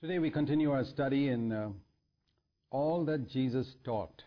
Today we continue our study in uh, all that Jesus taught.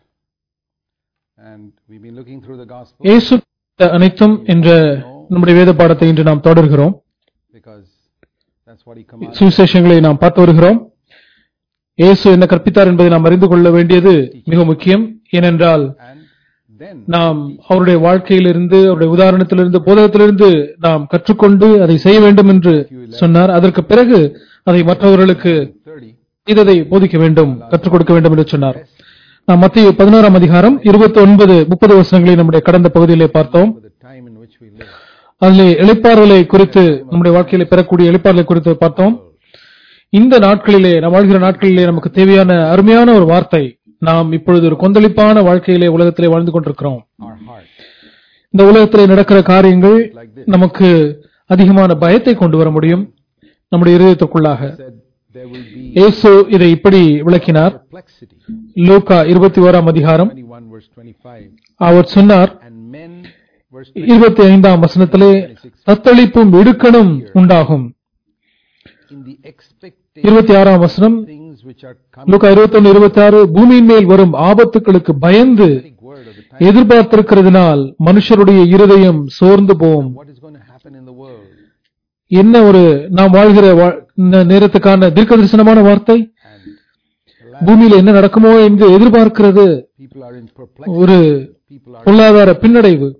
And we've been looking through the Gospel இயேசு அனைத்தும் என்ற நம்முடைய வேத பாடத்தை இன்று நாம் தொடர்கிறோம் because that's what he commanded. சுவிசேஷங்களை நாம் பார்த்து வருகிறோம் இயேசு என்ன கற்பித்தார் என்பதை நாம் அறிந்து கொள்ள வேண்டியது மிக முக்கியம் ஏனென்றால் And then நாம் அவருடைய வாழ்க்கையிலிருந்து அவருடைய உதாரணத்திலிருந்து போதகத்திலிருந்து நாம் கற்றுக்கொண்டு அதை செய்ய வேண்டும் என்று சொன்னார் அதற்கு பிறகு அதை மற்றவர்களுக்கு 30, இதை போதிக்க வேண்டும் கற்றுக் கொடுக்க வேண்டும் என்று சொன்னார் நாம் மத்திய பதினோராம் அதிகாரம் இருபத்தி ஒன்பது முப்பது வருஷங்களை நம்முடைய கடந்த பகுதியிலே பார்த்தோம் for the time in which we live. அதிலே இளைப்பாறுதலை குறித்து நம்முடைய வாழ்க்கையில பெறக்கூடிய இளைப்பாறுதலை குறித்து பார்த்தோம் இந்த நாட்களிலே நாம் வாழ்கிற நாட்களிலே நமக்கு தேவையான அருமையான ஒரு வார்த்தை நாம் இப்பொழுது ஒரு கொந்தளிப்பான வாழ்க்கையிலே உலகத்திலே வாழ்ந்து கொண்டிருக்கிறோம் Our heart. இந்த உலகத்திலே நடக்கிற காரியங்கள் நமக்கு அதிகமான பயத்தை கொண்டு வர முடியும் நம்முடைய இருதயத்துக்குள்ளாக Said there will be இயேசு இதை இப்படி விளக்கினார் perplexity. லூக்கா இருபத்தி ஓராம் அதிகாரம் 21 verse 25. அவர் சொன்னார் And men, verse இருபத்தி ஐந்தாம் வசனத்திலே தத்தளிப்பும் இடுக்கணும் உண்டாகும் in the expectation இருபத்தி ஆறாம் வசனம் things which are coming. லூக்கா இருபத்தொன்னு இருபத்தி ஆறு பூமியின் மேல் வரும் ஆபத்துக்களுக்கு பயந்து Prophetic word of the time. எதிர்பார்த்திருக்கிறதுனால் மனுஷருடைய இருதயம் சோர்ந்து போகும் What is going to happen in the world? என்ன ஒரு நாம் வாழ்கிற வா- இந்த நேரத்துக்கான தீர்க்க தரிசனமான வார்த்தை And பூமியில என்ன நடக்குமோ என்று எதிர்பார்க்கிறது people are in perplexity. ஒரு People are பொருளாதார பின்னடைவு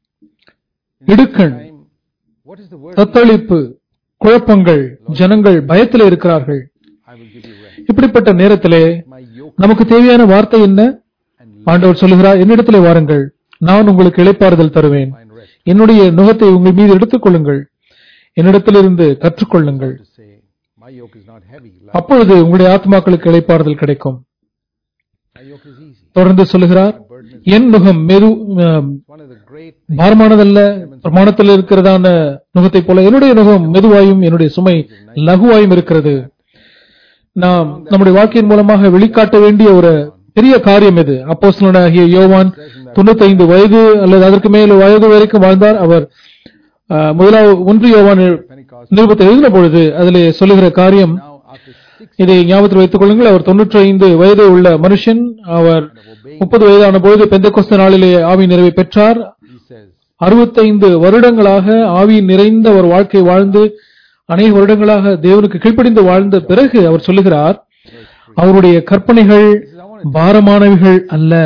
இடுக்கண் time. What is the word? தத்தளிப்பு குழப்பங்கள் ஜனங்கள் பயத்தில் இருக்கிறார்கள் I will give you rest. இப்படிப்பட்ட நேரத்திலே My yoke நமக்கு தேவையான வார்த்தை என்ன and ஆண்டவர் சொல்லுகிறார் என்னிடத்திலே வாருங்கள் நான் உங்களுக்கு இளைப்பாறுதல் தருவேன் find rest. என்னுடைய நுகத்தை உங்கள் மீது எடுத்துக் கொள்ளுங்கள் என்னிடத்திலிருந்து கற்றுக்கொள்ளுங்கள் To say, my yoke is not heavy. Like, அப்பொழுது உங்களுடைய ஆத்மாக்களுக்கு இளைப்பாறுதல் கிடைக்கும் my yoke is easy. தொடர்ந்து சொல்லுகிறார் My burden is என் நுகம் மெது ஆம், one of the great பாரமானதல்ல பிரமாணத்தில் இருக்கிறதான நுகத்தை போல என்னுடைய நுகம் மெதுவாயும் என்னுடைய சுமை லகுவாயும் இருக்கிறது நாம் நம்முடைய வாழ்க்கையின் மூலமாக வெளிக்காட்ட வேண்டிய ஒரு பெரிய காரியம் இது அப்போஸ்தலனாகிய யோவான் தொண்ணூத்தைந்து வயது அல்லது அதற்கு மேல் வயது வரைக்கும் வாழ்ந்தார் அவர் ஆ, முதலாவது ஒன்று யோவான் Pentecost. நிருபத்தை எழுதின பொழுது அதிலே சொல்லுகிற காரியம் Now, after six இதை ஞாபகத்தில் வைத்துக் கொள்ளுங்கள் அவர் தொன்னூற்றி ஐந்து வயது உள்ள மனுஷன் அவர் of obeying, முப்பது வயதான பொழுது பெந்தகோஸ்த நாளிலே ஆவி நிறைவை பெற்றார் he says, அறுபத்தைந்து வருடங்களாக ஆவி நிறைந்த ஒரு வாழ்க்கை வாழ்ந்து அநேக வருடங்களாக தேவனுக்கு கீழ்ப்படிந்து வாழ்ந்த பிறகு அவர் சொல்லுகிறார் அவருடைய கற்பனைகள் பாரமானவைகள் அல்ல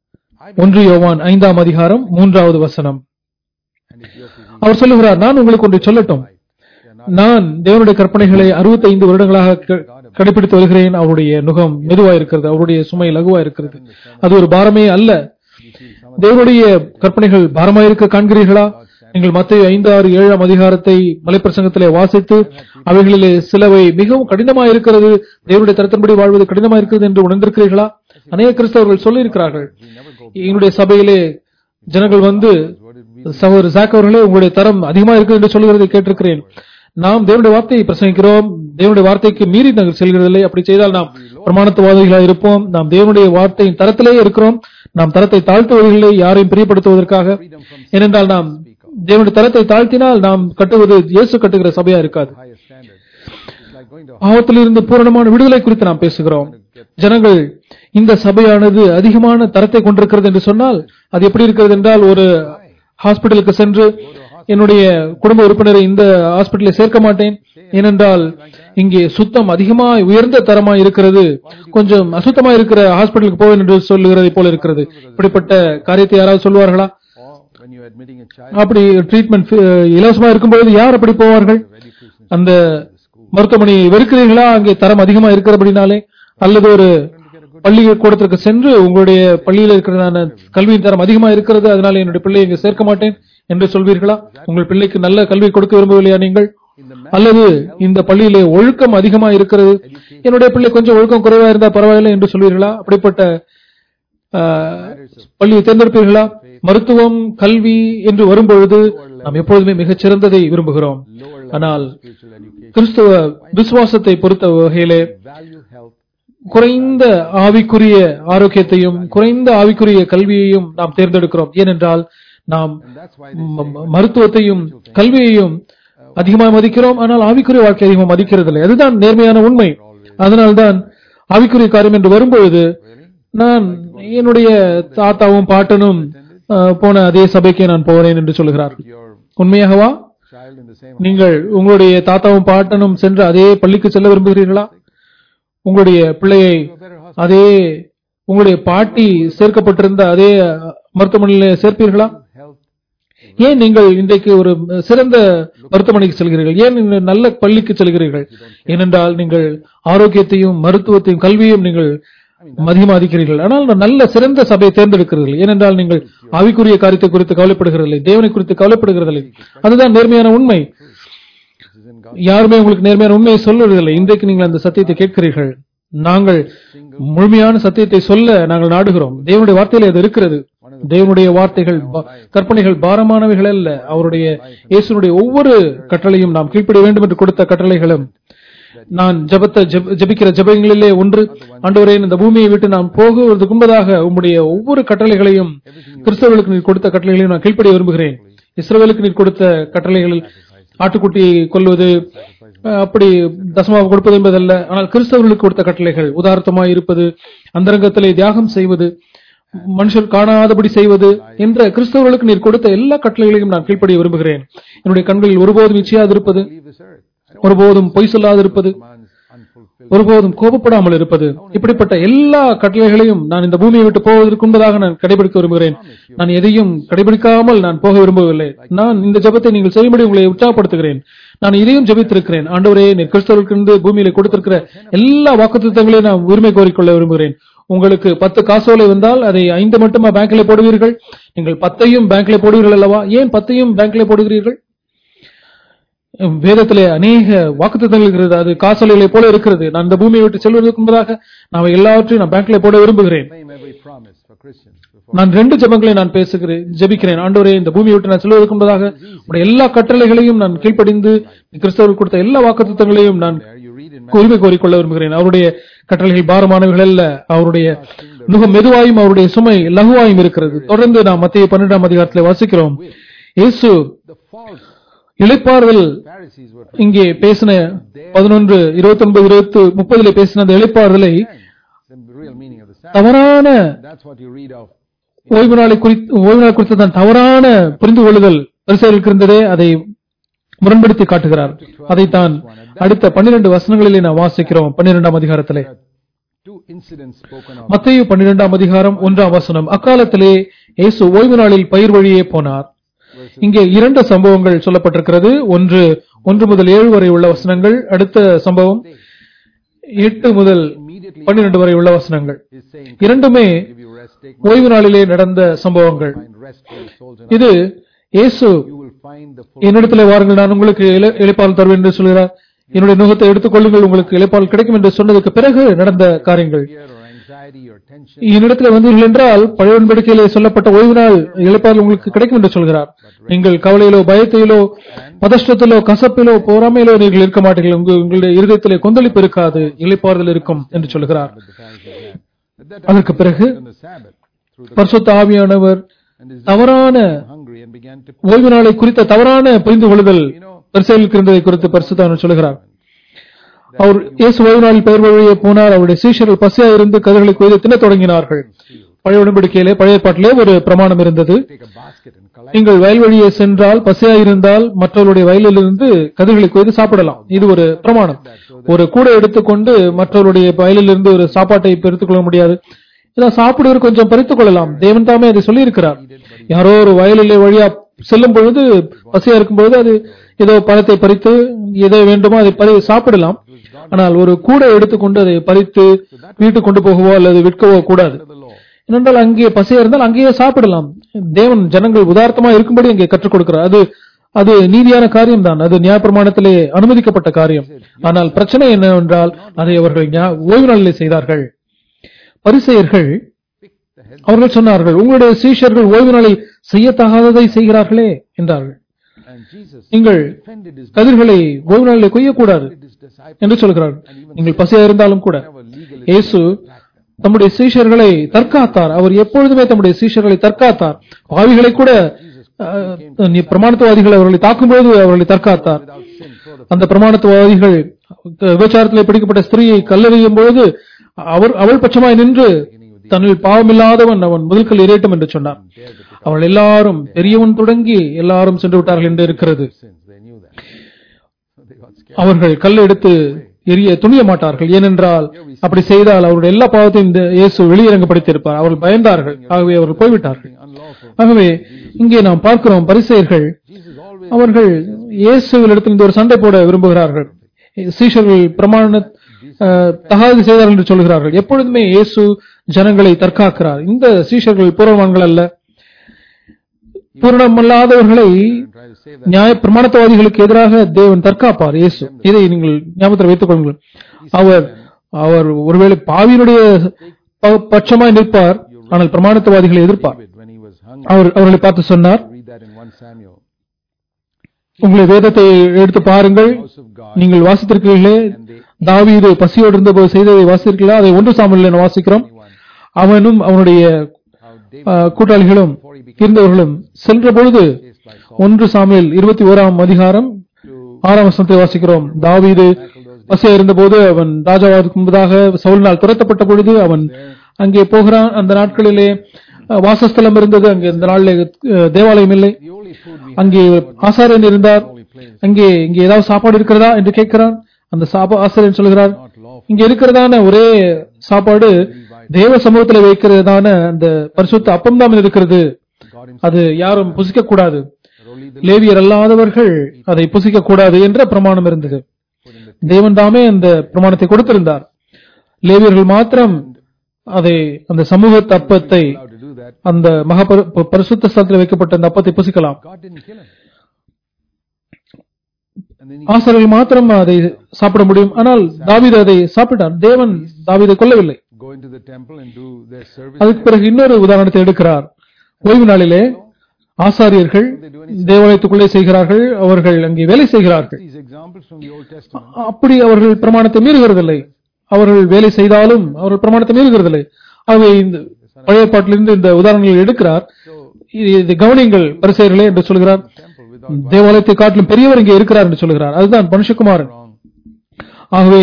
ஒன்று யோவான் ஐந்தாம் அதிகாரம் மூன்றாவது வசனம் and his yoke is easy. அவர் சொல்லுகிறார் நான் உங்களுக்கு ஒன்றை சொல்லட்டும் They are not நான் தேவனுடைய கற்பனைகளை அறுபத்தைந்து வருடங்களாக க- கடைபிடித்து வருகிறேன் அவருடைய நுகம் மெதுவா இருக்கிறது அவருடைய சுமை லகுவா இருக்கிறது அது ஒரு பாரமே அல்ல you see some தேவனுடைய கற்பனைகள் பாரமாயிருக்க காண்கிறீர்களா நீங்கள் மத்திய ஐந்து ஆறு ஏழாம் அதிகாரத்தை மலைப்பிரசங்கத்திலே வாசித்து அவைகளிலே சிலவை மிகவும் கடினமாயிருக்கிறது தேவனுடைய தரத்தின்படி வாழ்வது கடினமாயிருக்கிறது என்று உணர்ந்திருக்கிறீர்களா அநேக கிறிஸ்தவர்கள் சொல்லியிருக்கிறார்கள் we never go எங்களுடைய சபையிலே ஜனங்கள் வந்து what did we சகோதரர் ஜாக் அவர்களே உங்களுடைய தரம் அதிகமா இருக்குது என்று சொல்கிறதை கேட்டிருக்கிறேன் நாம் தேவனுடைய வார்த்தையை பிரசங்கிக்கிறோம் தேவனுடைய வார்த்தைக்கு மீறி நாங்கள் செல்கிறதில்லை அப்படி செய்தால் நாம் பிரமாணத்துவாதிகளாக இருப்போம் நாம் தேவனுடைய வார்த்தையின் தரத்திலேயே இருக்கிறோம் நாம் தரத்தை தாழ்த்துவதில்லை யாரையும் பிரியப்படுத்துவதற்காக freedom from ஏனென்றால் நாம் தேவனுடைய தரத்தை தாழ்த்தினால் நாம் கட்டுவது இயேசு கட்டுகிற சபையா இருக்காது higher standard? It's like going to பாவத்திலிருந்து பூரணமான விடுதலை குறித்து நாம் பேசுகிறோம் ஜனங்கள் இந்த சபையானது அதிகமான தரத்தை கொண்டிருக்கிறது என்று சொன்னால் அது எப்படி இருக்கிறது என்றால் ஒரு ஹாஸ்பிட்டலுக்கு சென்று என்னுடைய குடும்ப உறுப்பினரை இந்த ஹாஸ்பிட்டலில் சேர்க்க மாட்டேன் ஏனென்றால் இங்கே சுத்தம் அதிகமாய் உயர்ந்த தரமாய் இருக்கிறது கொஞ்சம் அசுத்தமா இருக்கிற ஹாஸ்பிட்டலுக்கு போவேன் என்று சொல்லுகிறதை போல இருக்கிறது இப்படிப்பட்ட காரியத்தை யாராவது சொல்வார்களா or when you're admitting a child அப்படி ட்ரீட்மெண்ட் இலவசமா இருக்கும்பொழுது யார் அப்படி போவார்கள் education அந்த மருத்துவமனையை வெறுக்கிறீர்களா அங்கே தரம் அதிகமா இருக்கிறபடினாலே அல்லது ஒரு பள்ளி கூடத்திற்கு சென்று உங்களுடைய பள்ளியில் இருக்கிறதான கல்வியின் தரம் அதிகமா இருக்கிறது அதனால என்னுடைய பிள்ளையை இங்கு சேர்க்க மாட்டேன் என்று சொல்வீர்களா உங்கள் பிள்ளைக்கு நல்ல கல்வி கொடுக்க விரும்பவில்லையா நீங்கள் in the அல்லது இந்த பள்ளியிலே ஒழுக்கம் அதிகமா இருக்கிறது என்னுடைய பிள்ளை கொஞ்சம் ஒழுக்கம் குறைவா இருந்தா பரவாயில்லை என்று சொல்வீர்களா அப்படிப்பட்ட ஆஹ், பள்ளியை தேர்ந்தெடுப்பீர்களா மருத்துவம் கல்வி என்று வரும்பொழுது நாம் எப்பொழுதுமே மிகச் சிறந்ததை விரும்புகிறோம் lower ஆனால் spiritual education கிறிஸ்தவ விசுவாசத்தை பொறுத்த வகையிலே value health குறைந்த ஆவிக்குரிய ஆரோக்கியத்தையும் குறைந்த ஆவிக்குரிய கல்வியையும் நாம் தேர்ந்தெடுக்கிறோம் ஏனென்றால் நாம் and that's why ம- ம- மருத்துவத்தையும் கல்வியையும் அதிகமாக மதிக்கிறோம் ஆனால் ஆவிக்குரிய வாழ்க்கை அதிகமாக மதிக்கிறது இல்லை அதுதான் நேர்மையான உண்மை always அதனால்தான் ஆவிக்குரிய காரியம் என்று வரும்பொழுது நான் என்னுடைய தாத்தாவும் பாட்டனும் அஹ், போன அதே சபைக்கே நான் போகிறேன் என்று சொல்கிறார் Your உண்மையாகவா child in the same நீங்கள் உங்களுடைய தாத்தாவும் பாட்டனும் சென்று அதே பள்ளிக்கு செல்ல விரும்புகிறீர்களா உங்களுடைய பிள்ளையை அதே உங்களுடைய பாட்டி சேர்க்கப்பட்டிருந்த அதே அஹ், மருத்துவமனையில் சேர்ப்பீர்களா health ஏன் நீங்கள் இன்றைக்கு ஒரு சிறந்த மருத்துவமனைக்கு செல்கிறீர்கள் ஏன் நீங்கள் நல்ல பள்ளிக்கு செல்கிறீர்கள் ஏனென்றால் நீங்கள் ஆரோக்கியத்தையும் மருத்துவத்தையும் கல்வியும் நீங்கள் மதிமாதிக்கிறீர்கள் ஆனால் நான் நல்ல சிறந்த சபையை தேர்ந்தெடுக்கிறீர்கள் ஏனென்றால் நீங்கள் ஆவிக்குரிய காரியத்தை குறித்து கவலைப்படுகிறதில்லை தேவனை குறித்து கவலைப்படுகிறதில்லை அதுதான் நேர்மையான உண்மை this is in God. யாருமே உங்களுக்கு நேர்மையான உண்மையை சொல்லுவதில்லை இன்றைக்கு நீங்கள் அந்த சத்தியத்தை கேட்கிறீர்கள் நாங்கள் முழுமையான சத்தியத்தை சொல்ல நாங்கள் நாடுகிறோம் தேவனுடைய வார்த்தையில அது இருக்கிறது தேவனுடைய வார்த்தைகள் பா- கற்பனைகள் பாரமானவைகள் அல்ல அவருடைய இயேசுனுடைய ஒவ்வொரு கட்டளையும் நாம் கீழ்ப்படிய வேண்டும் என்று கொடுத்த கட்டளைகளும் நான் ஜெபத்த ஜெப- ஜெபிக்கிற ஜெபங்களிலே ஒன்று ஆண்டவரே இந்த பூமியை விட்டு நான் போகுவதற்கு முன்பதாக உம்முடைய ஒவ்வொரு கட்டளைகளையும் கிறிஸ்தவர்களுக்கு நீர் கொடுத்த கட்டளைகளையும் நான் கீழ்ப்படிய விரும்புகிறேன் இஸ்ரவேலுக்கு நீர் கொடுத்த கட்டளைகளில் ஆட்டுக்குட்டியை கொல்வது அஹ், அப்படி தசமாவை கொடுப்பது என்பதல்ல ஆனால் கிறிஸ்தவர்களுக்கு கொடுத்த கட்டளைகள் உதார்த்தமாய் இருப்பது அந்தரங்கத்திலே தியாகம் செய்வது மனுஷர் காணாதபடி செய்வது என்ற கிறிஸ்தவர்களுக்கு நீர் கொடுத்த எல்லா கட்டளைகளையும் நான் கீழ்ப்படிய விரும்புகிறேன் என்னுடைய கண்களில் ஒருபோதும் இச்சையாதிருப்பது Leave this earth. I don't ஒருபோதும் பொய் சொல்லாதிருப்பது commands unfulfilled. ஒருபோதும் கோபப்படாமல் இருப்பது இப்படிப்பட்ட எல்லா கட்டளைகளையும் நான் இந்த பூமியை விட்டு போவதற்கு முன்பதாக நான் கடைபிடிக்க விரும்புகிறேன் நான் எதையும் கடைபிடிக்காமல் நான் போக விரும்பவில்லை நான் இந்த ஜெபத்தை நீங்கள் செய்யும்படி உங்களை உற்சாகப்படுத்துகிறேன் நான் இதையும் ஜெபித்திருக்கிறேன் ஆண்டவரே நீர் கிறிஸ்தவர்களுக்கு பூமியில கொடுத்திருக்கிற எல்லா வாக்குத்தத்தங்களையும் நான் உரிமை கோரிக்கொள்ள விரும்புகிறேன் உங்களுக்கு பத்து காசோலை வந்தால் அதை ஐந்து மட்டுமா பேங்க்ல போடுவீர்கள் நீங்கள் பத்தையும் பேங்க்ல போடுவீர்கள் அல்லவா ஏன் பத்தையும் பேங்க்ல போடுகிறீர்கள் வேதத்திலே அநேக வாக்குத்தத்தங்கள் இருக்கிறது அது காசோலைகளை போல இருக்கிறது நான் இந்த பூமியை விட்டு செல்வதற்கு முன்பதாக நான் எல்லாவற்றையும் நான் பேங்க்ல போட விரும்புகிறேன் Claim every promise for Christians before. நான் ரெண்டு ஜெபங்களை நான் பேசுகிறேன் ஜெபிக்கிறேன் ஆண்டவரே இந்த பூமியை விட்டு நான் செல்வதற்கு முன்பதாக உடைய எல்லா கட்டளைகளையும் நான் கீழ்ப்படிந்து கிறிஸ்தவர்கள் கொடுத்த எல்லா வாக்குத்தத்தங்களையும் நான் There you read in உரிமை கோரிக்கொள்ள விரும்புகிறேன் அவருடைய கட்டளைகள் பாரமானவர்கள் அல்ல அவருடைய மிக மெதுவாயும் அவருடைய சுமை லகுவாயும் இருக்கிறது தொடர்ந்து நாம் மத்திய பன்னிரெண்டாம் அதிகாரத்தில் வாசிக்கிறோம் இயேசு the false இளைப்பாறுதல் Pharisees were இங்கே பேசின பதினொன்று இருபத்தி ஒன்பது இருபத்தி முப்பதுல பேசின அந்த இளைப்பாறுதலை the real meaning of the Sabbath. தவறான That's what you read of. ஓய்வு நாளை குறித்து ஓய்வு நாள் குறித்த தான் தவறான புரிந்து கொள்ளுதல் பரிசெயலுக்கு இருந்ததே அதை முரண்படுத்தி காட்டுகிறார் அதைத்தான் அடுத்த பன்னிரண்டு வசனங்களிலே நாம் வாசிக்கிறோம் பன்னிரெண்டாம் அதிகாரத்திலே There are two incidents spoken of. மத்தேயு பன்னிரெண்டாம் அதிகாரம் ஒன்றாம் வசனம் அக்காலத்திலே இயேசு ஓய்வு நாளில் பயிர் வழியே போனார் இங்கே இரண்டு சம்பவங்கள் சொல்லப்பட்டிருக்கிறது ஒன்று ஒன்று முதல் ஏழு வரை உள்ள வசனங்கள் அடுத்த சம்பவம் எட்டு முதல் Immediately பன்னிரண்டு வரை உள்ள வசனங்கள் is saying, இரண்டுமே give you rest, take ஓய்வு நாளிலே நடந்த சம்பவங்கள் find rest for your souls and இது இயேசு you will find the full என்னிடத்திலே வாருங்கள் நான் உங்களுக்கு இள- இளைப்பால் தருவேன் என்று சொல்கிறார் என்னுடைய நுகத்தை எடுத்துக்கொள்ளுங்கள் உங்களுக்கு இளைப்பால் கிடைக்கும் என்று சொன்னதுக்கு பிறகு நடந்த காரியங்கள் fear or anxiety or tension. என்னிடத்தில் வந்தீர்கள் என்றால் பழைய உடன்படிக்கையிலே சொல்லப்பட்ட ஓய்வு நாள் இளைப்பால் உங்களுக்கு கிடைக்கும் என்று சொல்கிறார் நீங்கள் கவலையிலோ பயத்திலோ பதஷ்டத்திலோ கசப்பிலோ பொறாமையிலோ நீங்கள் இருக்க மாட்டீர்கள் உங்க- உங்களுடைய இருதயத்திலே கொந்தளிப்பு இருக்காது இளைப்பாறுதல் இருக்கும் என்று சொல்கிறார் But the Pharisees had. At that time, அதற்கு பிறகு on the Sabbath, through the பரிசுத்த ஆவியானவர் and his தவறான hungry and began to ஓய்வு நாளை குறித்த தவறான புரிந்து கொள்ளுதல் பரிசெயலுக்கு இருந்ததை குறித்து பரிசுத்தான சொல்கிறார் அவர் இயேசு ஓய்வு நாளில் பெயர் வழியே போனார் அவருடைய சீஷர்கள் பசியா இருந்து கதிர்களை கொய்து தின்னத் தொடங்கினார்கள் பழைய உடன்படிக்கையிலே பழைய பாட்டிலே ஒரு பிரமாணம் இருந்தது take a basket and collect. நீங்கள் வயல் வழியே சென்றால் பசியா இருந்தால் மற்றவருடைய வயலிலிருந்து கதிர்களை கொய்து சாப்பிடலாம் இது ஒரு பிரமாணம் ஒரு கூடை எடுத்துக்கொண்டு மற்றவருடைய வயலிலிருந்து ஒரு சாப்பாட்டை பெருத்துக் கொள்ள முடியாது இதை சாப்பிடுவது கொஞ்சம் பறித்துக் கொள்ளலாம் தேவன் தாமே அதை சொல்லியிருக்கிறார் யாரோ ஒரு வயலிலே வழியா செல்லும் பொழுது பசியா இருக்கும் பொழுது அது ஏதோ பழத்தை பறித்து எதை வேண்டுமோ அதை பறி சாப்பிடலாம் ஆனால் ஒரு கூடை எடுத்துக்கொண்டு அதை பறித்து வீட்டுக்கு கொண்டு போகவோ அல்லது விற்கவோ கூடாது the law. ஏனென்றால் அங்கே பசியா இருந்தால் அங்கேயே சாப்பிடலாம் தேவன் ஜனங்கள் உதார்த்தமா இருக்கும்படி அங்கே கற்றுக் கொடுக்கிறார் அது அது நீதியான காரியம் தான் அது நியாயப்பிரமாணத்திலே அனுமதிக்கப்பட்ட காரியம் ஆனால் பிரச்சனை என்னவென்றால் அதை அவர்கள் ஞா- ஓய்வு நாளிலே செய்தார்கள் பரிசெயர்கள் Pick the head அவர்கள் சொன்னார்கள் உங்களுடைய சீஷர்கள் ஓய்வு நாளில் செய்யத்தகாததை செய்கிறார்களே என்றார்கள் and Jesus நீங்கள் defended his, கதிர்களை ஓய்வு நாளிலே கொய்யக்கூடாது his disciples என்று சொல்கிறார்கள் நீங்கள் பசியா இருந்தாலும் கூட were legally இயேசு தம்முடைய சீஷர்களை தற்காத்தார் அவர் எப்பொழுதுமே தம்முடைய சீஷர்களை தற்காத்தார் பாவிகளை கூட அஹ், நீ பிரமாணத்துவாதிகள் அவர்களை தாக்கும்போது அவர்களை தற்காத்தார் without sin throw the அந்த பிரமாணத்துவாதிகள் விபச்சாரத்தில் பிடிக்கப்பட்ட ஸ்திரீயை கல்லெறியும் பொழுது அவர் அவள் பட்சமாய் நின்று தன்னில் பாவமில்லாதவன் அவன் முதல் கல் இறையட்டும் என்று சொன்னார் dare to pick அவள் எல்லாரும் பெரியவன் தொடங்கி எல்லாரும் சென்று விட்டார்கள் என்று இருக்கிறது sins. They knew that. So they got scared. அவர்கள் கல் எடுத்து எரிய துணிய மாட்டார்கள் ஏனென்றால் அப்படி செய்தால் அவருடைய எல்லா பாவத்தையும் இந்த இயேசு வெளியிறங்கப்படுத்தியிருப்பார் அவர்கள் பயந்தார்கள் ஆகவே அவர்கள் போய்விட்டார்கள் Unlawful. ஆகவே இங்கே நாம் பார்க்கிறோம் பரிசேயர்கள் Jesus always அவர்கள் இயேசுவினிடத்தில் ஒரு சண்டை போட விரும்புகிறார்கள் சீஷர்கள் பிரமாண அஹ், தகாது செய்தார்கள் என்று சொல்கிறார்கள் எப்பொழுதுமே இயேசு ஜனங்களை தற்காக்கிறார் இந்த சீஷர்கள் பூர்வமான்கள் அல்ல பூரணமல்லாதவர்களை and try to save that. நியாய பிரமாணத்தவாதிகளுக்கு எதிராக தேவன் தற்காப்பார் இயேசு இதை நீங்கள் ஞாபகத்தில் வைத்துக் கொள்ளுங்கள் அவர் அவர் ஒருவேளை பாவியினுடைய ப- பட்சமாய் நிற்பார் ஆனால் பிரமாணத்தவாதிகளை எதிர்ப்பார் David, when he was hungry, அவர் அவர்களை பார்த்து சொன்னார் read that in 1 Samuel. உங்களை வேதத்தை எடுத்து பாருங்கள் House of God. நீங்கள் வாசித்திருக்கிறீர்களே And they தாவீது பசியோடு இருந்தபோது செய்ததை வாசித்திருக்கிறீர்களா அதை ஒன்று சாமுவேலில் வாசிக்கிறோம் அவனும் அவனுடைய how David அஹ், கூட்டாளிகளும் இருந்தவர்களும் சென்ற பொழுது faced by Saul ஒன்று சாமுவேல் இருபத்தி ஓராம் அதிகாரம் to ஆறாம் வசனத்தை வாசிக்கிறோம் தாவீது tackle those பசியா இருந்தபோது அவன் ராஜாவாதுக்கு முன்பதாக சவுலினால் துரத்தப்பட்ட பொழுது அவன் அங்கே போகிறான் அந்த நாட்களிலே அஹ், வாசஸ்தலம் இருந்தது அங்கே இந்த நாளிலே அஹ், தேவாலயம் இல்லை The only food we அங்கே ஆசாரியன் இருந்தார் only place அங்கே இங்கே ஏதாவது சாப்பாடு இருக்கிறதா என்று கேட்கிறான் அந்த சாப்பா ஆசிரியர் சொல்கிறார் not lawful. இங்க இருக்கிறதான ஒரே சாப்பாடு தேவ சமூகத்துல வைக்கிறதான அந்த பரிசுத்த அப்பம்தான் இருக்கிறது God himself அது யாரும் புசிக்க கூடாது only the லேவியர் அல்லாதவர்கள் அதை புசிக்க கூடாது என்ற பிரமாணம் இருந்தது put in the தேவன் தாமே அந்த பிரமாணத்தை கொடுத்திருந்தார் லேவியர்கள் மாத்திரம் அதை அந்த சமூக தப்பத்தை allowed to do that. அந்த மகா பரி- பரிசுத்த ஸ்தலத்தில் வைக்கப்பட்ட அந்த அப்பத்தை புசிக்கலாம் God didn't kill him. And then he ஆசாரியர்கள் மாத்திரம் அதை சாப்பிட முடியும் ஆனால் தாவீது அதை சாப்பிட்டார் தேவன் தாவீதை கொல்லவில்லை go into the temple and do their service. அதுக்கு பிறகு இன்னொரு உதாரணத்தை எடுக்கிறார் ஓய்வு நாளிலே ஆசாரியர்கள் தேவாலயத்துக்குள்ளே செய்கிறார்கள் அவர்கள் அங்கே வேலை செய்கிறார்கள் These examples from the Old Testament. அப்படி அவர்கள் பிரமாணத்தை மீறுகிறதில்லை அவர்கள் வேலை செய்தாலும் அவர்கள் பிரமாணத்தை மீறுகிறதில்லை ஆகவே இந்த பழைய பாட்டிலிருந்து இந்த உதாரணங்களை எடுக்கிறார் இது- இது கவனிங்கள் பரிசெயர்களே என்று சொல்கிறார் Temple without தேவாலயத்தை காட்டிலும் பெரியவர் இங்கே இருக்கிறார் என்று சொல்கிறார் அதுதான் மனுஷகுமாரன் wrong. ஆகவே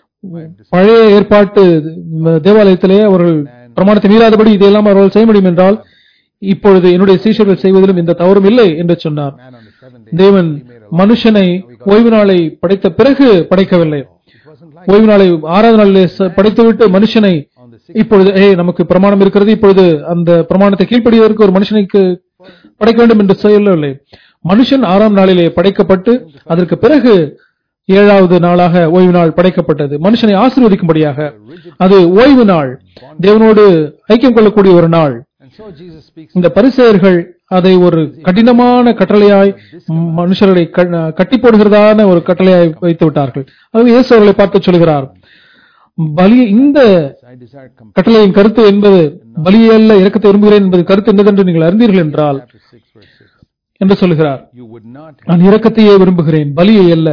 பழைய ஏற்பாட்டு தேவாலயத்திலே அவர்கள் பிரமாணத்தை மீறாதபடி இதையெல்லாம் அவர்கள் செய்ய முடியும் என்றால் இப்பொழுது என்னுடைய சீஷர்கள் செய்வதிலும் இந்த தவறும் இல்லை என்று சொன்னார் Man on the seventh day. தேவன் மனுஷனை ஓய்வு நாளை படைத்த பிறகு படைக்கவில்லை It wasn't like ஓய்வு நாளை ஆறாவது நாளிலே ச- படைத்துவிட்டு மனுஷனை on the sixth இப்பொழுது ஏய் நமக்கு பிரமாணம் இருக்கிறது இப்பொழுது அந்த பிரமாணத்தை கீழ்ப்படிவதற்கு ஒரு மனுஷனுக்கு படைக்க வேண்டும் என்று சொல்லவில்லை மனுஷன் ஆறாம் நாளிலே படைக்கப்பட்டு அதற்கு பிறகு ஏழாவது நாளாக ஓய்வு நாள் படைக்கப்பட்டது மனுஷனை ஆசீர்வதிக்கும்படியாக அது ஓய்வு நாள் தேவனோடு ஐக்கியம் கொள்ளக்கூடிய ஒரு நாள் And so Jesus speaks இந்த பரிசெயர்கள் அதை ஒரு கடினமான கட்டளையாய் மனுஷர்களை க- கட்டி போடுகிறதான ஒரு கட்டளையாய் வைத்து விட்டார்கள் அது இயேசு அவர்களை பார்த்து சொல்கிறார் பலி இந்த I desire compassion. கட்டளையின் கருத்து என்பது பலியல்ல இறக்கத்தை விரும்புகிறேன் என்பது கருத்து என்னதென்று நீங்கள் அறிந்தீர்கள் என்றால் Chapter 6 verse 6. என்று சொல்கிறார் You would not நான் இரக்கத்தையே விரும்புகிறேன் பலியை அல்ல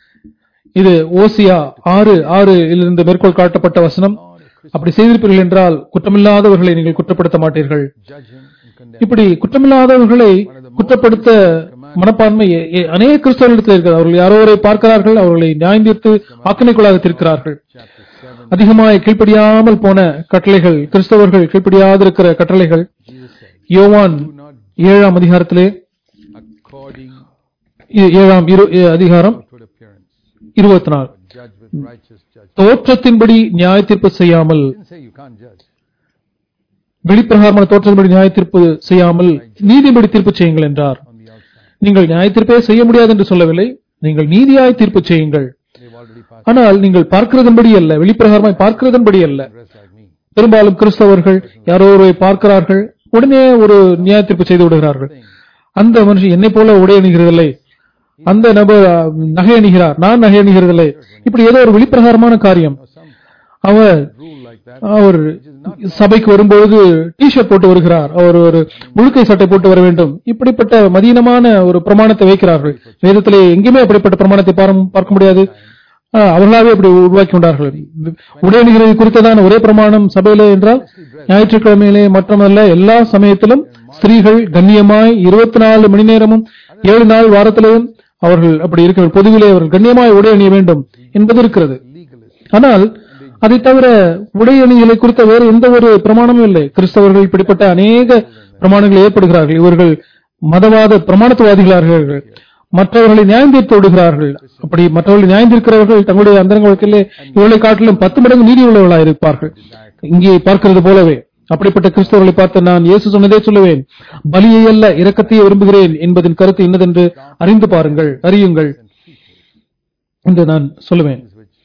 இது ஓசியா ஆறு ஆறு இலிருந்து மேற்கோள் காட்டப்பட்ட வசனம் அப்படி செய்திருப்பீர்கள் என்றால் குற்றமில்லாதவர்களை நீங்கள் குற்றப்படுத்த மாட்டீர்கள் judge him and condemn. இப்படி குற்றமில்லாதவர்களை குற்றப்படுத்த மனப்பான்மை எ- எ- அநேக கிறிஸ்தவர்களிடத்தில் இருக்கிறது அவர்கள் யாரோரை பார்க்கிறார்கள் அவர்களை நியாயந்தீர்த்து ஆக்கணைக்குள்ளாக தீர்க்கிறார்கள் Chapter 7. அதிகமாய் கீழ்ப்படியாமல் போன கட்டளைகள் கிறிஸ்தவர்கள் கீழ்ப்படியாதிருக்கிற கட்டளைகள் Jesus said, யோவான் Do not ஏழாம் அதிகாரத்திலே according இ- ஏழாம் இரு- இ- அதிகாரம் to appearance, இருபத்தி நாலு but judge with righteous judgment. தோற்றத்தின்படி நியாய தீர்ப்பு செய்யாமல் He didn't say you can't judge. வெளிப்பிரகாரமான தோற்றத்தின்படி நியாய தீர்ப்பு செய்யாமல் நீதிபடி தீர்ப்பு செய்யுங்கள் என்றார் on the outside. நீங்கள் நியாய தீர்ப்பே செய்ய முடியாது என்று சொல்லவில்லை நீங்கள் நீதியாய் தீர்ப்பு செய்யுங்கள் They've already passed ஆனால் நீங்கள் பார்க்கிறதன்படி அல்ல வெளிப்பிரகாரமாய் பார்க்கிறதன்படி அல்ல dressed like me. பெரும்பாலும் கிறிஸ்தவர்கள் யாரோ ஒருவரை பார்க்கிறார்கள் உடனே ஒரு நியாய தீர்ப்பு செய்து விடுகிறார்கள் அந்த மனுஷன் என்னை போல உடை அணிகிறதில்லை அந்த நபர் அஹ், நகை அணிகிறார் நான் நகை அணிகிறதில்லை இப்படி ஏதோ ஒரு வெளிப்பிரகாரமான காரியம் Or some our rule like that. அவர் சபைக்கு வரும்பொழுது டிஷர்ட் போட்டு வருகிறார் அவர் ஒரு முழுக்கை சட்டை போட்டு வர வேண்டும் இப்படிப்பட்ட மதீனமான ஒரு பிரமாணத்தை வைக்கிறார்கள் வேதத்திலே எங்கேயுமே அப்படிப்பட்ட பிரமாணத்தை பாரம்- பார்க்க முடியாது ஆ, அவர்களாவே அப்படி உருவாக்கி கொண்டார்கள் உடையணிகிறது குறித்ததான ஒரே பிரமாணம் சபையிலே என்றால் ஞாயிற்றுக்கிழமையிலே மட்டுமல்ல எல்லா சமயத்திலும் ஸ்திரீகள் கண்ணியமாய் இருபத்தி நாலு மணி நேரமும் ஏழு நாள் வாரத்திலும் அவர்கள் அப்படி இருக்க வேண்டும். பொதுவிலே அவர்கள் கண்ணியமாய் உடை அணிய வேண்டும் என்பது இருக்கிறது Legalists. ஆனால் அதை தவிர உடை அணிகளை குறித்த வேறு எந்த ஒரு பிரமாணமும் இல்லை கிறிஸ்தவர்கள் இப்படிப்பட்ட அநேக பிரமாணங்களை ஏற்படுகிறார்கள் இவர்கள் மதவாத பிரமாணத்துவாதிகளார்கள் மற்றவர்களை நியாயம் தீர்த்து விடுகிறார்கள் அப்படி மற்றவர்களை நியாயம் தீர்க்கிறவர்கள் தங்களுடைய அந்தரங்க வழக்கிலே இவர்களை காட்டிலும் பத்து மடங்கு நீதி உள்ளவர்களாக இருப்பார்கள் இங்கே பார்க்கிறது போலவே அப்படிப்பட்ட கிறிஸ்தவர்களை பார்த்து நான் இயேசு சொன்னதே சொல்லுவேன் பலியை அல்ல இரக்கத்தையே விரும்புகிறேன் என்பதின் கருத்து இன்னதென்று அறிந்து பாருங்கள் அறியுங்கள் என்று நான் சொல்லுவேன்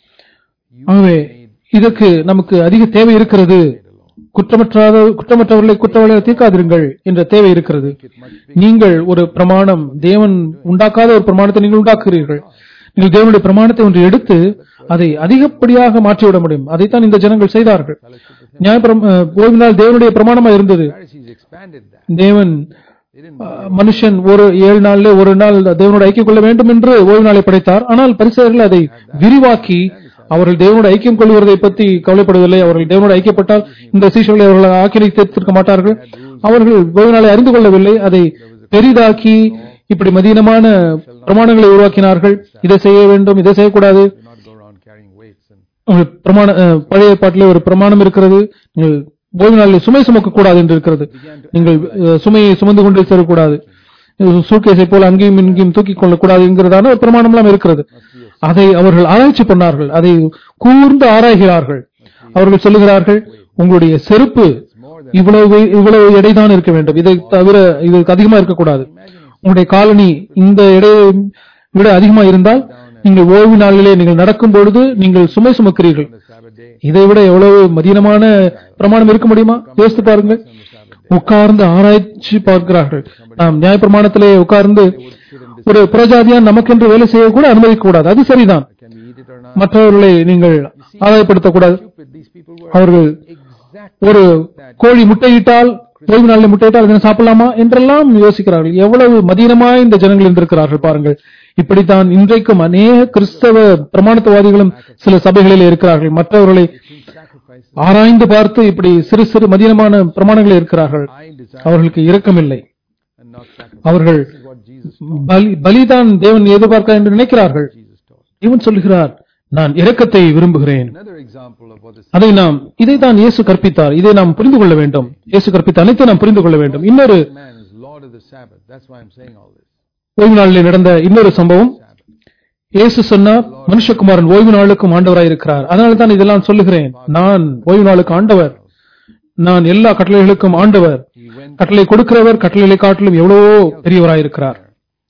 ஆகவே இதற்கு நமக்கு அதிக தேவை இருக்கிறது குற்றமற்றாத குற்றமற்றவர்களை குற்றவாளிகளை தீர்க்காதிருங்கள் என்ற தேவை இருக்கிறது நீங்கள் ஒரு பிரமாணம் தேவன் உண்டாக்காத ஒரு பிரமாணத்தை நீங்கள் உண்டாக்குகிறீர்கள் நீங்கள் தேவனுடைய பிரமாணத்தை ஒன்று எடுத்து அதை அதிகப்படியாக மாற்றிவிட முடியும் அதைத்தான் இந்த ஜனங்கள் செய்தார்கள் நியாயப்பிரம் அஹ், ஓய்வு நாள் தேவனுடைய பிரமாணமா இருந்தது Pharisees expanded that. தேவன் They didn't அஹ், மனுஷன் ஒரு ஏழு நாள்ல ஒரு நாள் தேவனோட ஐக்கியம் கொள்ள வேண்டும் என்று ஓய்வு நாளை படைத்தார் ஆனால் பரிசெயர்கள் அதை விரிவாக்கி அவர்கள் தேவனோட ஐக்கியம் கொள்வதை பற்றி கவலைப்படவில்லை அவர்கள் தேவனோட ஐக்கியப்பட்டால் இந்த சீஷர்களை அவர்கள் ஆக்கிரமித்திருக்க மாட்டார்கள் அவர்கள் ஓய்வு நாளை அறிந்து கொள்ளவில்லை அதை பெரிதாக்கி இப்படி மதீனமான பிரமாணங்களை உருவாக்கினார்கள் இதை செய்ய வேண்டும் இதை செய்யக்கூடாது do not go around carrying weights and ஒரு பிரமாண அஹ், பழைய பாட்டிலே ஒரு பிரமாணம் இருக்கிறது நீங்கள் ஓய்வு நாளில் சுமை சுமக்க கூடாது என்று இருக்கிறது நீங்கள் அஹ், சுமையை சுமந்து கொண்டு செல்லக்கூடாது சூட்கேஸை போல அங்கேயும் இங்கேயும் தூக்கிக் கொள்ளக்கூடாது என்கிறதான ஒரு பிரமாணம் எல்லாம் இருக்கிறது அதை அவர்கள் ஆராய்ச்சி பண்ணார்கள் அதை கூர்ந்து ஆராய்கிறார்கள் அவர்கள் சொல்லுகிறார்கள் உங்களுடைய செருப்பு இவ்வளவு இவ்வளவு எடைதான் இருக்க வேண்டும் இதை தவிர இதற்கு அதிகமா இருக்கக்கூடாது உங்களுடைய காலனி இந்த எடையை விட அதிகமா இருந்தால் நீங்கள் ஓய்வு நாளிலே நீங்கள் நடக்கும் பொழுது நீங்கள் சுமை சுமக்கிறீர்கள் the Sabbath day, இதை விட எவ்வளவு மதீனமான பிரமாணம் இருக்க முடியுமா யோசித்து பாருங்கள் உட்கார்ந்து ஆராய்ச்சி பார்க்கிறார்கள் நாம் நியாயப்பிரமாணத்திலே உட்கார்ந்து ஒரு புறஜாதியான் நமக்கென்று வேலை செய்ய கூட அனுமதிக்க கூடாது அது சரிதான் can we eat it or not? மற்றவர்களை நீங்கள் ஆதாயப்படுத்தக்கூடாது Stupid, these people were அவர்கள் exact ஒரு கோழி முட்டையிட்டால் ஓய்வு நாளில் முட்டையிட்டால் அதனை சாப்பிடலாமா என்றெல்லாம் யோசிக்கிறார்கள் எவ்வளவு மதீனமாய் இந்த ஜனங்கள் இருந்திருக்கிறார்கள் பாருங்கள் இப்படித்தான் இன்றைக்கும் அநேக கிறிஸ்தவ பிரமாணத்துவாதிகளும் சில சபைகளில் இருக்கிறார்கள் மற்றவர்களை sacrifice. ஆராய்ந்து பார்த்து இப்படி சிறு சிறு மதீனமான பிரமாணங்களில் இருக்கிறார்கள் I desire அவர்களுக்கு இரக்கமில்லை and not sacrifice. அவர்கள் This is what Jesus, பலி பலிதான் தேவன் எதிர்பார்க்கிறார் என்று நினைக்கிறார்கள் Jesus taught. இவன் சொல்லுகிறார் நான் இரக்கத்தை விரும்புகிறேன் Another example of what this அதை நாம் இதைதான் இயேசு கற்பித்தார் இதை நாம் புரிந்து கொள்ள வேண்டும் இயேசு கற்பித்த அனைத்தை நாம் புரிந்து கொள்ள வேண்டும் இன்னொரு man is Lord of the Sabbath. That's why I'm saying all this. ஓய்வு நாளில் நடந்த இன்னொரு சம்பவம் Sabbath. இயேசு சொன்னார் மனுஷகுமாரன் ஓய்வு நாளுக்கும் ஆண்டவராய் இருக்கிறார் அதனால தான் இதெல்லாம் சொல்லுகிறேன் நான் ஓய்வு நாளுக்கு ஆண்டவர் நான் எல்லா கட்டளைகளுக்கும் ஆண்டவர் He went கட்டளை கொடுக்கிறவர் கட்டளைகளை காட்டிலும் எவ்வளவோ பெரியவராயிருக்கிறார்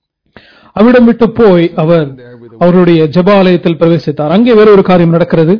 அவிடம் விட்டு போய் அவர் there with a அவருடைய ஜெபாலயத்தில் பிரவேசித்தார் அங்கே வேற ஒரு காரியம் நடக்கிறது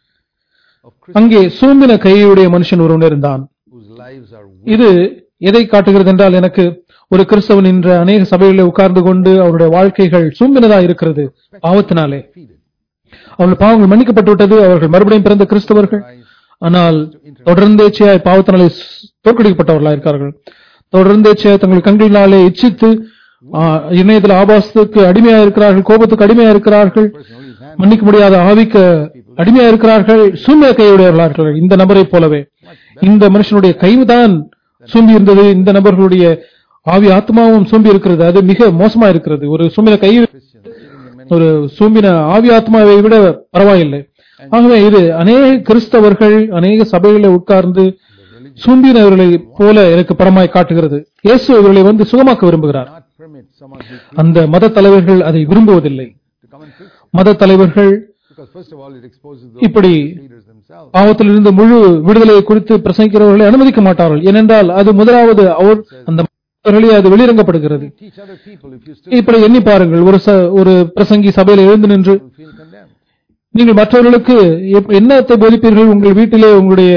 of Christians அங்கே சூம்பின கையுடைய மனுஷன் ஒருவன் இருந்தான் whose lives are இது எதை காட்டுகிறது என்றால் எனக்கு ஒரு கிறிஸ்தவன் என்ற அநேக சபைகளில் உட்கார்ந்து கொண்டு அவருடைய வாழ்க்கைகள் சூம்பினதா இருக்கிறது பாவத்தினாலே defeated. அவர்கள் பாவங்கள் மன்னிக்கப்பட்டு விட்டது அவர்கள் மறுபடியும் பிறந்த கிறிஸ்தவர்கள் ஆனால் தொடர்ந்தேச்சையாய் பாவத்தினாலே ஸ்- தோற்கடிக்கப்பட்டவர்களா இருக்கார்கள் தொடர்ந்தேச்சையாய் தங்கள் கண்களினாலே இச்சித்து ஆ, இணையத்தில் ஆபாசத்துக்கு அடிமையா இருக்கிறார்கள் கோபத்துக்கு அடிமையா இருக்கிறார்கள் Person only his hand. மன்னிக்க முடியாத ஆவிக்கு அடிமையா இருக்கிறார்கள் சூம்பிய கையுடையவர்களா இருக்கிறார்கள் இந்த நபரை போலவே இந்த மனுஷனுடைய கைதான் சூம்பி இருந்தது இந்த நபர்களுடைய ஆவி ஆத்மாவும் சூம்பி இருக்கிறது அது மிக மோசமா இருக்கிறது ஒரு சூம்பின கை Christians sitting in many ஒரு சூம்பின ஆவி ஆத்மாவை விட பரவாயில்லை ஆகவே இது அநேக கிறிஸ்தவர்கள் அநேக சபைகளை உட்கார்ந்து சூம்பினவர்களை போல எனக்கு படமாய் காட்டுகிறது இயேசு இவர்களை வந்து சுகமாக்க விரும்புகிறார் not permit someone who அந்த மத தலைவர்கள் அதை விரும்புவதில்லை to come and preach. மத தலைவர்கள் Because first of all, it exposes இப்படி those leaders themselves. பாவத்திலிருந்து முழு விடுதலை குறித்து பிரசங்கிக்கிறவர்களை அனுமதிக்க மாட்டார்கள் ஏனென்றால் அது முதலாவது அவர் அந்த மற்றவர்களே அது வெளிரங்கப்படுகிறது Teach other people if you still இப்படி எண்ணி பாருங்கள் ஒரு ச- ஒரு பிரசங்கி சபையில் எழுந்து நின்று will feel condemned. நீங்கள் மற்றவர்களுக்கு எப்- என்னத்தை போதிப்பீர்கள் உங்கள் வீட்டிலே உங்களுடைய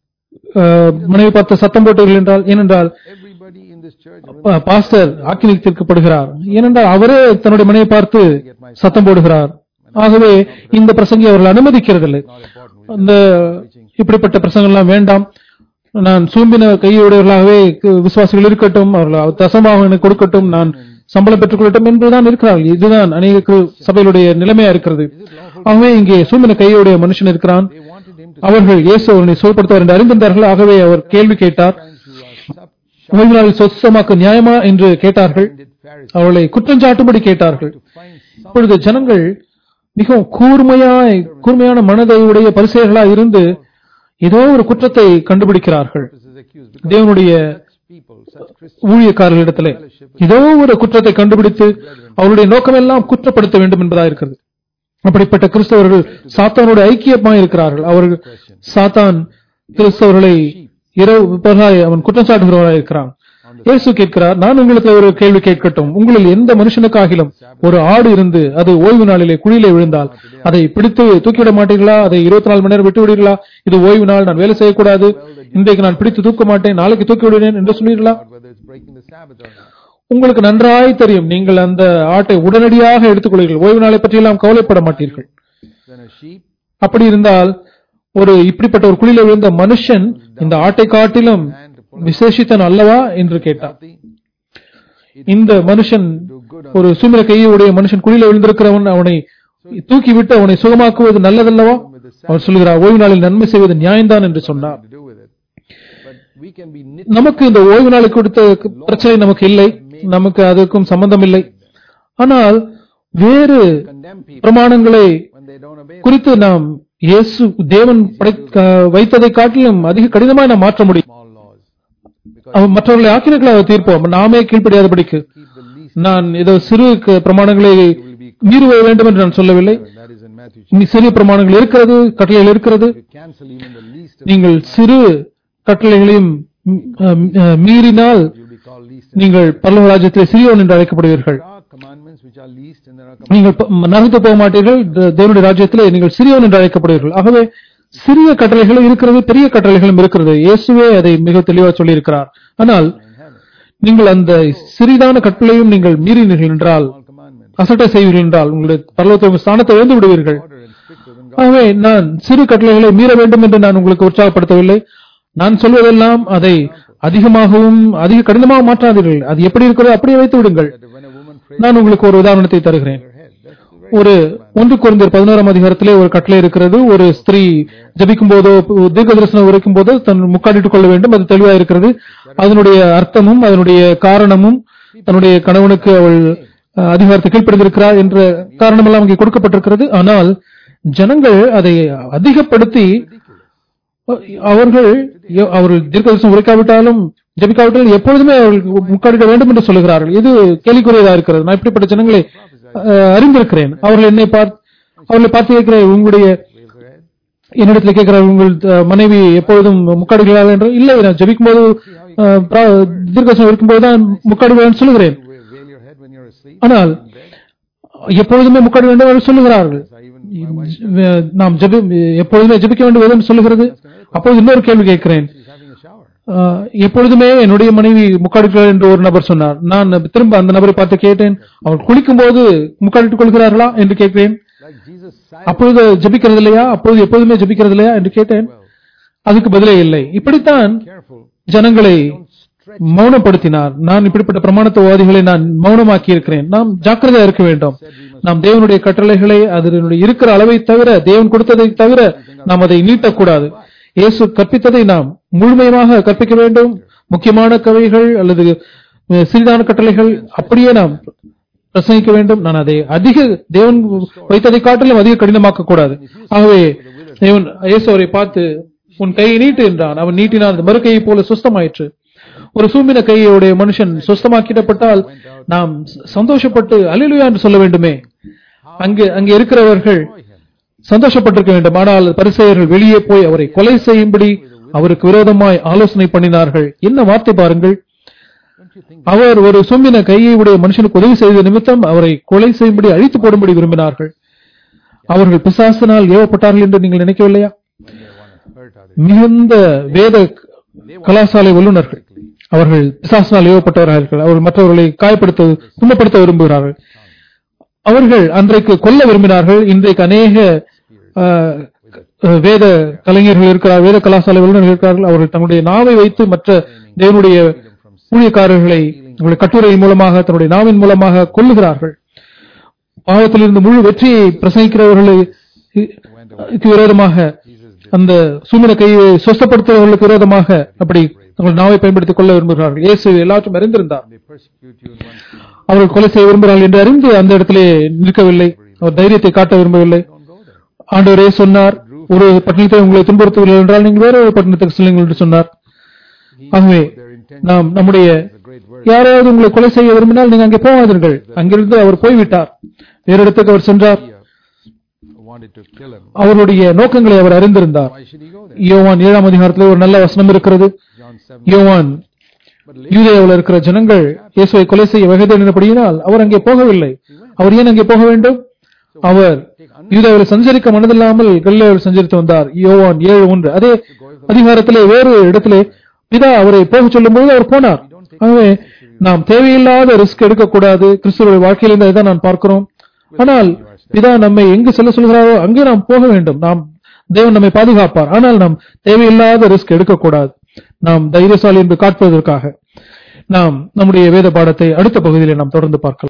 அஹ், மனைவி பார்த்து சத்தம் போட்டீர்கள் என்றால் ஏனென்றால் Everybody in this church, even பா- பாஸ்டர் ஆக்கினித்திருக்கப்படுகிறார் ஏனென்றால் அவரே தன்னுடைய மனையை பார்த்து சத்தம் போடுகிறார் ஆகவே இந்த பிரசங்கி அவர்கள் அனுமதிக்கிறதில்லை not important. அந்த இப்படிப்பட்ட பிரசங்கம் எல்லாம் வேண்டாம் நான் சூம்பின கையுடையவர்களாகவே கு- விசுவாசிகள் இருக்கட்டும் அவர்கள் தசமாக எனக்கு கொடுக்கட்டும் நான் சம்பளம் பெற்றுக் கொள்ளட்டும் என்பதுதான் இருக்கிறார்கள் இதுதான் அநேக கு- சபைகளுடைய நிலைமையா இருக்கிறது ஆகவே இங்கே சூம்பின கையுடைய மனுஷன் இருக்கிறான் They wanted him to அவர்கள் இயேசு அவனை சுகப்படுத்துவார் என்று அறிந்திருந்தார்கள் ஆகவே அவர் கேள்வி கேட்டார் sometimes you are sub ஓய்வு நாளில் சொத்தமாக்க நியாயமா என்று கேட்டார்கள் did Pharisees அவளை குற்றஞ்சாட்டும்படி கேட்டார்கள் to find some இப்பொழுது ஜனங்கள் மிகவும் கூர்மையாய் கூர்மையான மனதை உடைய பரிசெயர்களாய் இருந்து ஏதோ ஒரு குற்றத்தை கண்டுபிடிக்கிறார்கள் purposes accused because தேவனுடைய such people, such Christians, ஊழியக்காரர்களிடத்திலே ஏதோ ஒரு குற்றத்தை கண்டுபிடித்து அவருடைய நோக்கமெல்லாம் குற்றப்படுத்த வேண்டும் என்பதாக இருக்கிறது அப்படிப்பட்ட கிறிஸ்தவர்கள் சாத்தானோடு ஐக்கியமாய் இருக்கிறார்கள் அவர்கள் சாத்தான் கிறிஸ்தவர்களை இரவு பகலாய் அவன் குற்றம் சாட்டுகிறவராய் இருக்கிறான் இயேசு கேட்கிறார் நான் உங்களுக்கு ஒரு கேள்வி கேட்கட்டும் உங்களில் எந்த மனுஷனுக்காகிலும் ஒரு ஆடு இருந்து அது ஓய்வு நாளிலே குழியிலே விழுந்தால் அதை பிடித்து தூக்கிவிட மாட்டீர்களா அதை இருபத்தி நாலு மணி நேரம் விட்டு விடுவீர்களா இது ஓய்வு நாள் நான் வேலை செய்யக்கூடாது இன்றைக்கு நான் பிடித்து தூக்க மாட்டேன் நாளைக்கு தூக்கி விடுவேன் என்று சொல்லுவீர்களா about whether it's breaking the Sabbath or not. உங்களுக்கு நன்றாய் தெரியும் நீங்கள் அந்த ஆட்டை உடனடியாக எடுத்துக்கொள்வீர்கள் ஓய்வு நாளை பற்றியெல்லாம் கவலைப்பட மாட்டீர்கள் Then a sheep அப்படி இருந்தால் ஒரு இப்படிப்பட்ட ஒரு குழியில விழுந்த மனுஷன் இந்த ஆட்டை காட்டிலும் விசேஷித்தன் அல்லவா என்று கேட்டார் healthy, இந்த மனுஷன் do good on ஒரு சூமிர கையுடைய மனுஷன் குழியில விழுந்திருக்கிறவன் அவனை தூக்கி விட்டு அவனை சுகமாக்குவது நல்லதல்லவா with the அவர் சொல்கிறார் ஓய்வு நாளில் நன்மை செய்வது நியாயம்தான் என்று சொன்னார் to do with it. But we can be knit நமக்கு இந்த ஓய்வு நாளை கொடுத்த பிரச்சனை நமக்கு இல்லை நமக்கு அதற்கும் சம்பந்தம் இல்லை ஆனால் வேறு condemn people பிரமாணங்களை when they don't obey குறித்து நாம் இயேசு தேவன் படைக்க வைத்ததை காட்டிலும் அதிக கடினமாய் நாம் மாற்ற முடியும் small laws. Because அவன் மற்றவர்களை ஆக்கினர்களாக தீர்ப்போம் நாமே கீழ்ப்படியாதபடிக்கு keep the least நான் ஏதோ சிறு க- பிரமாணங்களை மீறுவ வேண்டும் என்று நான் சொல்லவில்லை that is in Matthew. இனி சிறிய பிரமாணங்கள் இருக்கிறது கட்டளைகள் இருக்கிறது You cancel even the least of நீங்கள் சிறு கட்டளைகளையும் ம், அஹ், அஹ், மீறினால் you'll be called least. நீங்கள் பல்லவ ராஜ்யத்திலே சிறியவன் என்று அழைக்கப்படுவீர்கள் There are commandments which are least and there are commandments நீங்கள் ப- நகர்ந்து போக மாட்டீர்கள் தே- தேவனுடைய ராஜ்யத்திலே நீங்கள் சிறியவன் என்று அழைக்கப்படுவீர்கள் ஆகவே சிறிய கட்டளைகளும் இருக்கிறது பெரிய கட்டளைகளும் இருக்கிறது இயேசுவே அதை மிக தெளிவாக சொல்லியிருக்கிறார் ஆனால் in heaven. நீங்கள் அந்த சிறிதான கட்டளையும் நீங்கள் மீறினீர்கள் என்றால் All commandments அசட்டை செய்வீர்கள் என்றால் உங்களுடைய பரலோகத்தின் ஸ்தானத்தை இழந்து விடுவீர்கள் order and stricter than God. ஆகவே நான் சிறு கட்டளைகளை மீற வேண்டும் என்று நான் உங்களுக்கு உற்சாகப்படுத்தவில்லை நான் சொல்வதெல்லாம் அதை அதிகமாகவும் அதிக கடினமாக மாற்றாதீர்கள் அது எப்படி இருக்கிறதோ அப்படியே வைத்து விடுங்கள் That when a woman prays நான் உங்களுக்கு ஒரு உதாரணத்தை தருகிறேன் her head, that's the very ஒரு ஒன்று குறைந்தர் பதினோராம் அதிகாரத்திலே ஒரு கட்டளை இருக்கிறது ஒரு ஸ்திரீ ஜபிக்கும் போதோ தீர்க்க தரிசனம் உரைக்கும் போதோ தன் முக்காடிட்டுக் கொள்ள வேண்டும் அது தெளிவாக இருக்கிறது அதனுடைய அர்த்தமும் அதனுடைய காரணமும் தன்னுடைய கணவனுக்கு அவள் அஹ், அதிகாரத்தை கீழ்ப்படிந்திருக்கிறார் என்ற காரணமெல்லாம் அங்கே கொடுக்கப்பட்டிருக்கிறது ஆனால் ஜனங்கள் அதை அதிகப்படுத்தி அவர்கள் எ- அவர்கள் தீர்க்கதரிசனம் உரைக்காவிட்டாலும் ஜபிக்காவிட்டாலும் எப்பொழுதுமே அவர்கள் முக்காடிட வேண்டும் என்று சொல்லுகிறார்கள் இது கேலிக்குரியதா இருக்கிறது நான் இப்படிப்பட்ட ஜனங்களை அஹ், அறிந்திருக்கிறேன் அவர்கள் என்னை பார்த்து அவர்களை பார்த்து கேட்கிறேன் உங்களுடைய raise her head. என்னிடத்தில் கேட்கிறார் உங்கள் அஹ், மனைவி எப்பொழுதும் முக்காடுகிறார்கள் என்று இல்லை நான் ஜபிக்கும் போது தீர்க்கதரிசனம் இருக்கும்போது தான் முக்காடுகிறான் சொல்லுகிறேன் You veil veil your head when you're asleep. ஆனால் in bed. எப்பொழுதுமே முக்காட வேண்டும் என்று சொல்லுகிறார்கள் I even my wife நாம் ஜெபி எப்பொழுதுமே ஜெபிக்க வேண்டும் என்று சொல்லுகிறது அப்போது இன்னொரு கேள்வி கேட்கிறேன் she's having a shower. ஆஹ், எப்பொழுதுமே என்னுடைய மனைவி முக்காடிக்கிறார் என்று ஒரு நபர் சொன்னார் நான் திரும்ப அந்த நபரை பார்த்து கேட்டேன் அவர் குளிக்கும் போது முக்காடிட்டுக் கொள்கிறார்களா என்று கேட்கிறேன் Like Jesus silent அப்பொழுது ஜெபிக்கிறது இல்லையா அப்பொழுது எப்பொழுதுமே ஜெபிக்கிறது இல்லையா என்று கேட்டேன் well. அதுக்கு பதிலே இல்லை இப்படித்தான் Careful. ஜனங்களை Don't stretch மௌனப்படுத்தினார் நான் இப்படிப்பட்ட பிரமாணத்துவாதிகளை நான் மௌனமாக்கி இருக்கிறேன் நாம் ஜாக்கிரதையா இருக்க வேண்டும் நாம் தேவனுடைய கட்டளைகளை அதனுடைய இருக்கிற அளவை தவிர தேவன் கொடுத்ததை தவிர நாம் அதை நீட்டக்கூடாது இயேசு கற்பித்ததை நாம் முழுமையாக கற்பிக்க வேண்டும் முக்கியமான கவைகள் அல்லது அஹ், சிறிதான கட்டளைகள் அப்படியே நாம் பிரசங்கிக்க வேண்டும் நான் அதை அதிக தேவன் வைத்ததை காட்டிலும் அதிக கடினமாக்க கூடாது ஆகவே தேவன் இயேசு அவரை பார்த்து உன் கையை நீட்டு என்றான் அவன் நீட்டினான் அந்த மறு கையை போல சுஸ்தமாயிற்று ஒரு சூம்பின கையுடைய மனுஷன் சுஸ்தமாக்கிடப்பட்டால் நாம் சந்தோஷப்பட்டு அல்லேலூயா என்று சொல்ல வேண்டுமே அங்கு அங்கே இருக்கிறவர்கள் சந்தோஷப்பட்டிருக்க வேண்டும் ஆனால் பரிசெயர்கள் வெளியே போய் அவரை கொலை செய்யும்படி அவருக்கு விரோதமாய் ஆலோசனை பண்ணினார்கள் என்ன வார்த்தை பாருங்கள் Don't you think அவர் ஒரு சூம்பின கையை உடைய மனுஷனுக்கு உதவி செய்த நிமித்தம் அவரை கொலை செய்யும்படி அழித்து போடும்படி விரும்பினார்கள் அவர்கள் பிசாசினால் ஏவப்பட்டார்கள் என்று நீங்கள் நினைக்கவில்லையா when they want to hurt others? மிகுந்த வேத கலாசாலை வல்லுநர்கள் அவர்கள் பிசாசினால் ஏவப்பட்டவர்கள் அவர்கள் மற்றவர்களை காயப்படுத்த துன்பப்படுத்த விரும்புகிறார்கள் அவர்கள் அன்றைக்கு கொல்ல விரும்பினார்கள் இன்றைக்கு அநேக ஆஹ், அஹ், வேத கலைஞர்கள் இருக்கிறார் வேத கலாசாலை வல்லுநர்கள் இருக்கிறார்கள் அவர்கள் தங்களுடைய நாவை வைத்து மற்ற தேவனுடைய ஊழியக்காரர்களை தங்களுடைய கட்டுரையின் மூலமாக தன்னுடைய நாவின் மூலமாக கொல்லுகிறார்கள் பாவத்திலிருந்து முழு வெற்றியை பிரசங்கிக்கிறவர்களுக்கு விரோதமாக Jesus அந்த சூமின கையை சொஸ்தப்படுத்துவர்களுக்கு விரோதமாக அப்படி தங்கள் நாவை பயன்படுத்திக் கொள்ள விரும்புகிறார்கள் இயேசு எல்லாற்றும் அறிந்திருந்தார் They persecute you in one city. அவர்கள் கொலை செய்ய விரும்புகிறார்கள் என்று அறிந்து அந்த இடத்திலே நிற்கவில்லை அவர் தைரியத்தை காட்ட விரும்பவில்லை Don't go there. ஆண்டவரே சொன்னார் ஒரு பட்டணத்தை உங்களை துன்புறுத்தவில்லை என்றால் நீங்கள் வேற ஒரு பட்டணத்துக்கு செல்லுங்கள் என்று சொன்னார் ஆகவே Their intention நாம் நம்முடைய is a great word. யாராவது உங்களை கொலை செய்ய விரும்பினால் நீங்க அங்கே போகாதீர்கள் அங்கிருந்து அவர் போய்விட்டார் வேறு இடத்துக்கு அவர் சென்றார் He uh, wanted to kill him. அவருடைய நோக்கங்களை அவர் அறிந்திருந்தார் Why should he go there? யோவான் ஏழாம் அதிகாரத்தில் ஒரு நல்ல வசனம் இருக்கிறது John 7. யோவான் But later யூதேயாவில் இருக்கிற ஜனங்கள் இயேசுவை கொலை செய்ய வகை தேடினபடியினால் அவர் அங்கே போகவில்லை அவர் ஏன் அங்கே போக வேண்டும் அவர் யூதாவில் சஞ்சரிக்க மனதில்லாமல் கல்லேவில் சஞ்சரித்து வந்தார் யோவான் ஏழு ஒன்று அதே அதிகாரத்திலே வேறு இடத்திலே பிதா அவரை போக சொல்லும்போது அவர் போனார் ஆகவே நாம் தேவையில்லாத ரிஸ்க் எடுக்கக்கூடாது கிறிஸ்துவனுடைய வாழ்க்கையிலிருந்து இதை நான் பார்க்கிறோம் ஆனால் பிதா நம்மை எங்கு செல்ல சொல்கிறாரோ அங்கே நாம் போக வேண்டும் நாம் தேவன் நம்மை பாதுகாப்பார் ஆனால் நாம் தேவையில்லாத ரிஸ்க் எடுக்கக்கூடாது நாம் தைரியசாலி என்று காட்டுவதற்காக நாம் நம்முடைய வேத பாடத்தை அடுத்த பகுதியிலே நாம் தொடர்ந்து பார்க்கலாம்